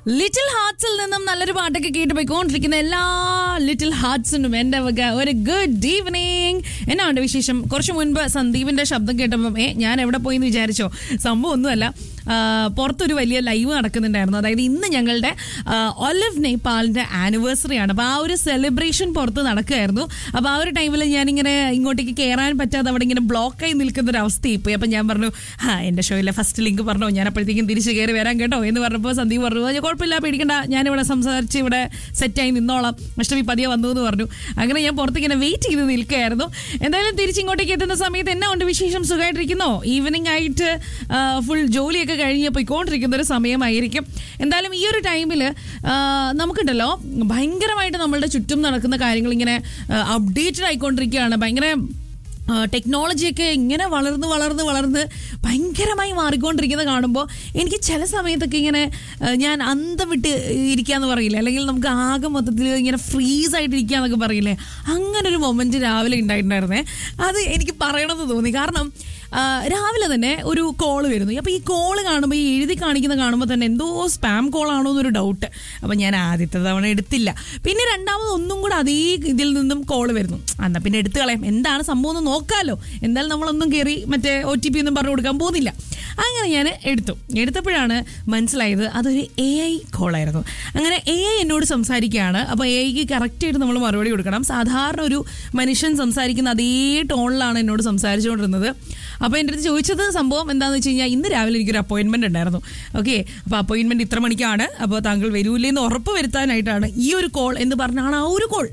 little ഹാർട്സിൽ നിന്നും നല്ലൊരു പാട്ടൊക്കെ കേട്ട് പോയിക്കൊണ്ടിരിക്കുന്ന എല്ലാ ലിറ്റിൽ ഹാർട്സിനും എന്റെ വക ഒരു ഗുഡ് ഈവനിങ് എന്നാണ്ട് വിശേഷം കുറച്ച് മുൻപ് സന്ദീപിന്റെ ശബ്ദം കേട്ടപ്പം ഏ ഞാൻ എവിടെ പോയി എന്ന് വിചാരിച്ചോ സംഭവം ഒന്നുമല്ല ആ, പുറത്തൊരു വലിയ ലൈവ് നടക്കുന്നുണ്ടായിരുന്നു അതായത് ഇന്ന് ഞങ്ങളുടെ ആ, ഒലിവ് നെയ്പാലിന്റെ ആനിവേഴ്സറി ആണ് അപ്പൊ ആ ഒരു സെലിബ്രേഷൻ പുറത്ത് നടക്കുകയായിരുന്നു അപ്പൊ ആ ഒരു ടൈമിൽ ഞാനിങ്ങനെ ഇങ്ങോട്ടേക്ക് കയറാൻ പറ്റാതെ അവിടെ ഇങ്ങനെ ബ്ലോക്കായി നിൽക്കുന്ന ഒരു അവസ്ഥയായി പോയി അപ്പൊ ഞാൻ പറഞ്ഞു ആ എന്റെ ഷോയിലെ ഫസ്റ്റ് ലിങ്ക് പറഞ്ഞോ ഞാൻ അപ്പോഴത്തേക്കും തിരിച്ച് കയറി വരാൻ കേട്ടോ എന്ന് പറഞ്ഞപ്പോൾ സന്ദീപ് പറഞ്ഞു "ആ, കുഴപ്പമില്ല പേടിക്കണ്ട ഞാനിവിടെ സംസാരിച്ച് ഇവിടെ സെറ്റായി നിന്നോളാം അഷ്ടമി പതിയെ വന്നു എന്ന് പറഞ്ഞു അങ്ങനെ ഞാൻ പുറത്ത് ഇങ്ങനെ വെയിറ്റ് ചെയ്ത് നിൽക്കുകയായിരുന്നു എന്തായാലും തിരിച്ചിങ്ങോട്ടേക്ക് എത്തുന്ന സമയത്ത് എന്നാ ഉണ്ട് വിശേഷം സുഖമായിട്ടിരിക്കുന്നോ ഈവനിങ് ആയിട്ട് ഫുൾ ജോലിയൊക്കെ കഴിഞ്ഞ് പോയിക്കൊണ്ടിരിക്കുന്ന ഒരു സമയമായിരിക്കും എന്തായാലും ഈ ഒരു ടൈമിൽ നമുക്കുണ്ടല്ലോ ഭയങ്കരമായിട്ട് നമ്മളുടെ ചുറ്റും നടക്കുന്ന കാര്യങ്ങൾ ഇങ്ങനെ അപ്ഡേറ്റഡ് ആയിക്കൊണ്ടിരിക്കുകയാണ് ഭയങ്കര ടെക്നോളജിയൊക്കെ ഇങ്ങനെ വളർന്ന് വളർന്ന് വളർന്ന് ഭയങ്കരമായി മാറിക്കൊണ്ടിരിക്കുന്നത് കാണുമ്പോൾ എനിക്ക് ചില സമയത്തൊക്കെ ഇങ്ങനെ ആ, ഞാൻ അന്തം വിട്ട് ഇരിക്കാന്ന് പറയില്ലേ അല്ലെങ്കിൽ നമുക്ക് ആകെ മൊത്തത്തിൽ ഇങ്ങനെ ഫ്രീസ് ആയിട്ട് ഇരിക്കാന്നൊക്കെ പറയില്ലേ അങ്ങനെ ഒരു മൊമെന്റ് രാവിലെ ഉണ്ടായിട്ടുണ്ടായിരുന്നേ അത് എനിക്ക് പറയണമെന്ന് തോന്നി കാരണം ആ, രാവിലെ തന്നെ ഒരു കോള് വരുന്നു അപ്പോൾ ഈ കോള് കാണുമ്പോൾ ഈ എഴുതി കാണിക്കുന്ന കാണുമ്പോൾ തന്നെ എന്തോ സ്പാം കോൾ ആണോ എന്നൊരു ഡൗട്ട് അപ്പോൾ ഞാൻ ആദ്യത്തെ തവണ എടുത്തില്ല പിന്നെ രണ്ടാമത് ഒന്നും കൂടെ അതേ ഇതിൽ നിന്നും കോള് വരുന്നു എന്നാൽ പിന്നെ എടുത്തു കളയാം എന്താണ് സംഭവം എന്ന് നോക്കാമല്ലോ എന്തായാലും നമ്മളൊന്നും കയറി മറ്റേ ഒ ടി പി ഒന്നും പറഞ്ഞു കൊടുക്കാൻ പോകുന്നില്ല അങ്ങനെ ഞാൻ എടുത്തു എടുത്തപ്പോഴാണ് മനസ്സിലായത് അതൊരു എ ഐ കോളായിരുന്നു അങ്ങനെ എ ഐ എന്നോട് സംസാരിക്കുകയാണ് അപ്പോൾ എ ഐക്ക് കറക്റ്റായിട്ട് നമ്മൾ മറുപടി കൊടുക്കണം സാധാരണ ഒരു മനുഷ്യൻ സംസാരിക്കുന്ന അതേ ടോണിലാണ് എന്നോട് സംസാരിച്ചുകൊണ്ടിരുന്നത് അപ്പോൾ എൻ്റെ അടുത്ത് ചോദിച്ചത് സംഭവം എന്താണെന്ന് വെച്ച് കഴിഞ്ഞാൽ ഇന്ന് രാവിലെ എനിക്കൊരു അപ്പോയിൻമെൻ്റ് ഉണ്ടായിരുന്നു ഓക്കെ അപ്പോൾ അപ്പോയിൻമെൻറ്റ് ഇത്ര മണിക്കാണ് അപ്പോൾ താങ്കൾ വരൂലേ എന്ന് ഉറപ്പ് വരുത്താനായിട്ടാണ് ഈ ഒരു കോൾ എന്ന് പറഞ്ഞാണ് ആ ഒരു കോൾ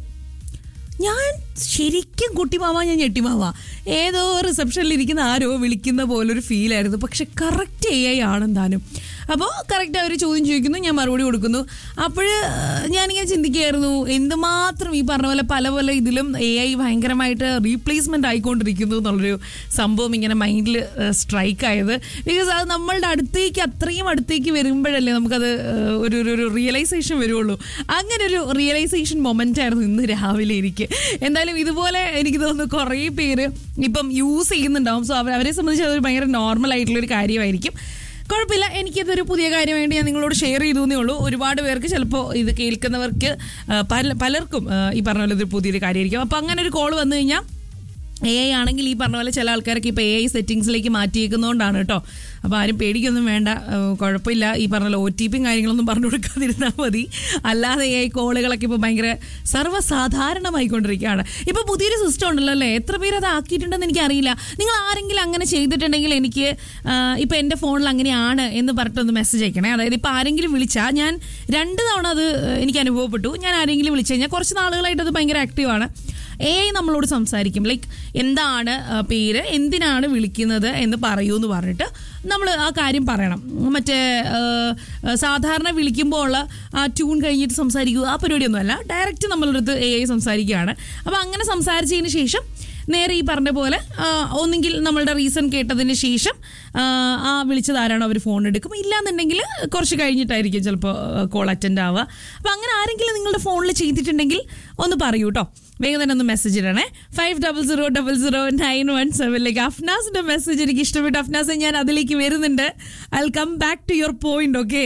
ഞാൻ ശരിക്കും കുട്ടിമാവ ഞാൻ ഞെട്ടിമാവ ഏതോ റിസപ്ഷനിൽ ഇരിക്കുന്ന ആരോ വിളിക്കുന്ന പോലൊരു ഫീലായിരുന്നു പക്ഷെ കറക്റ്റ് എ ഐ ആണെന്താനും അപ്പോൾ കറക്റ്റ് അവർ ചോദ്യം ചോദിക്കുന്നു ഞാൻ മറുപടി കൊടുക്കുന്നു അപ്പോൾ ഞാനിങ്ങനെ ചിന്തിക്കുകയായിരുന്നു എന്തുമാത്രം ഈ പറഞ്ഞ പോലെ പല പല ഇതിലും എ ഐ ഭയങ്കരമായിട്ട് റീപ്ലേസ്മെൻ്റ് ആയിക്കൊണ്ടിരിക്കുന്നു എന്നുള്ളൊരു സംഭവം ഇങ്ങനെ മൈൻഡിൽ സ്ട്രൈക്ക് ആയത് ബിക്കോസ് അത് നമ്മളുടെ അടുത്തേക്ക് അത്രയും അടുത്തേക്ക് വരുമ്പോഴല്ലേ നമുക്കത് ഏഹ്, ഒരു ഒരു- ഒരു റിയലൈസേഷൻ വരുള്ളൂ അങ്ങനെ ഒരു റിയലൈസേഷൻ മൊമെന്റ് ആയിരുന്നു ഇന്ന് രാവിലെ എനിക്ക് എന്തായാലും ഇതുപോലെ എനിക്ക് തോന്നുന്നു കുറേ പേര് ഇപ്പം യൂസ് ചെയ്യുന്നുണ്ടാവും സോ അവർ അവരെ സംബന്ധിച്ച് അതൊരു ഭയങ്കര നോർമൽ ആയിട്ടുള്ള ഒരു കാര്യമായിരിക്കും കുഴപ്പമില്ല എനിക്കിതൊരു പുതിയ കാര്യമായിട്ട് ഞാൻ നിങ്ങളോട് ഷെയർ ചെയ്തു എന്നേ ഉള്ളൂ ഒരുപാട് പേർക്ക് ചിലപ്പോൾ ഇത് കേൾക്കുന്നവർക്ക് ആ, പല പലർക്കും ആ, ഈ പറഞ്ഞ പോലെ ഇതൊരു പുതിയൊരു കാര്യമായിരിക്കും അപ്പോൾ അങ്ങനെ ഒരു കോൾ വന്നു കഴിഞ്ഞാൽ എ ഐ ആണെങ്കിൽ ഈ പറഞ്ഞ പോലെ ചില ആൾക്കാരൊക്കെ ഇപ്പോൾ എ ഐ സെറ്റിങ്സിലേക്ക് മാറ്റിയേക്കുന്നതുകൊണ്ടാണ് കേട്ടോ അപ്പോൾ ആരും പേടിക്കൊന്നും വേണ്ട ഏഹ് കുഴപ്പമില്ല ഈ പറഞ്ഞ പോലെ ഒ ടി പിയും കാര്യങ്ങളൊന്നും പറഞ്ഞു കൊടുക്കാതിരുന്നാൽ മതി അല്ലാതെ എ ഐ കോളുകളൊക്കെ ഇപ്പോൾ ഭയങ്കര സർവ്വസാധാരണമായിക്കൊണ്ടിരിക്കുകയാണ് ഇപ്പോൾ പുതിയൊരു സിസ്റ്റം ഉണ്ടല്ലോ അല്ലേ എത്ര പേര് അത് ആക്കിയിട്ടുണ്ടെന്ന് എനിക്കറിയില്ല നിങ്ങൾ ആരെങ്കിലും അങ്ങനെ ചെയ്തിട്ടുണ്ടെങ്കിൽ എനിക്ക് ഇപ്പോൾ എൻ്റെ ഫോണിൽ അങ്ങനെയാണ് എന്ന് പറഞ്ഞിട്ടൊന്ന് മെസ്സേജ് അയക്കണേ അതായത് ഇപ്പോൾ ആരെങ്കിലും വിളിച്ചാൽ ഞാൻ രണ്ട് തവണ അത് ഏഹ് എനിക്ക് അനുഭവപ്പെട്ടു ഞാൻ ആരെങ്കിലും വിളിച്ചു കഴിഞ്ഞാൽ കുറച്ച് നാളുകളായിട്ട് അത് ഭയങ്കര ആക്റ്റീവാണ് എ ഐ നമ്മളോട് സംസാരിക്കും ലൈക്ക് എന്താണ് ആ, പേര് എന്തിനാണ് വിളിക്കുന്നത് എന്ന് പറയൂ എന്ന് പറഞ്ഞിട്ട് നമ്മൾ ആ കാര്യം പറയണം മറ്റേ ആ, ആ, സാധാരണ വിളിക്കുമ്പോൾ ഉള്ള ആ ട്യൂൺ കഴിഞ്ഞിട്ട് സംസാരിക്കുക ആ പരിപാടിയൊന്നുമല്ല ഡയറക്റ്റ് നമ്മളുടെ അടുത്ത് എ ഐ സംസാരിക്കുകയാണ് അപ്പോൾ അങ്ങനെ സംസാരിച്ചതിന് ശേഷം നേരെ ഈ പറഞ്ഞ പോലെ ആ, ഒന്നുകിൽ നമ്മളുടെ റീസൺ കേട്ടതിന് ശേഷം ആ, ആ വിളിച്ചത് ആരാണോ അവർ ഫോൺ എടുക്കും ഇല്ലാന്നുണ്ടെങ്കിൽ കുറച്ച് കഴിഞ്ഞിട്ടായിരിക്കും ചിലപ്പോൾ കോൾ അറ്റൻഡ് ആവുക അപ്പോൾ അങ്ങനെ ആരെങ്കിലും നിങ്ങളുടെ ഫോണിൽ ചെയ്തിട്ടുണ്ടെങ്കിൽ ഒന്ന് പറയൂ കേട്ടോ വേഗം തന്നെ ഒന്ന് മെസ്സേജ് ഇടണേ five double zero double zero nine one സെവനിലേക്ക് അഫ്നാസിന്റെ മെസ്സേജ് എനിക്ക് ഇഷ്ടപ്പെട്ടു അഫ്നാസ് ഞാൻ അതിലേക്ക് വരുന്നുണ്ട് I come back to your point okay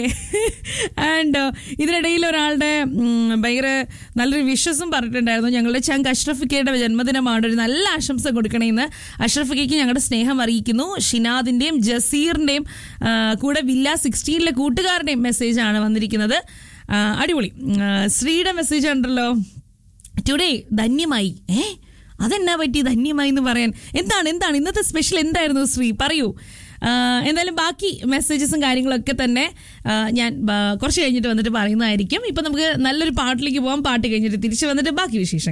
and ഇതിനിടയിൽ ഒരാളുടെ ഉം, ഭയങ്കര നല്ലൊരു വിശ്വസം പറഞ്ഞിട്ടുണ്ടായിരുന്നു ഞങ്ങളുടെ ചങ്ക് അഷ്റഫിക്കയുടെ ജന്മദിനമാണ് ഒരു നല്ല ആശംസ കൊടുക്കണേന്ന് അഷ്റഫിക്കയ്ക്ക് ഞങ്ങളുടെ സ്നേഹം അറിയിക്കുന്നു ഷിനാദിന്റെയും ജസീറിന്റെയും ആ, കൂടെ വില്ല സിക്സ്റ്റീനിലെ കൂട്ടുകാരുടെയും മെസ്സേജാണ് വന്നിരിക്കുന്നത് ആ, അടിപൊളി ആ, ശ്രീയുടെ മെസ്സേജ് ഉണ്ടല്ലോ ടുഡേ ധന്യമായി ഏ അതെന്നാ പറ്റി ധന്യമായി എന്ന് പറയാൻ എന്താണ് എന്താണ് ഇന്നത്തെ സ്പെഷ്യൽ എന്തായിരുന്നു ശ്രീ പറയൂ ആ, എന്തായാലും ബാക്കി മെസ്സേജസും കാര്യങ്ങളൊക്കെ തന്നെ ആ, ഞാൻ ആ, കുറച്ച് കഴിഞ്ഞിട്ട് വന്നിട്ട് പറയുന്നതായിരിക്കും ഇപ്പം നമുക്ക് നല്ലൊരു പാട്ടിലേക്ക് പോകാം പാട്ട് കഴിഞ്ഞിട്ട് തിരിച്ച് വന്നിട്ട് ബാക്കി വിശേഷം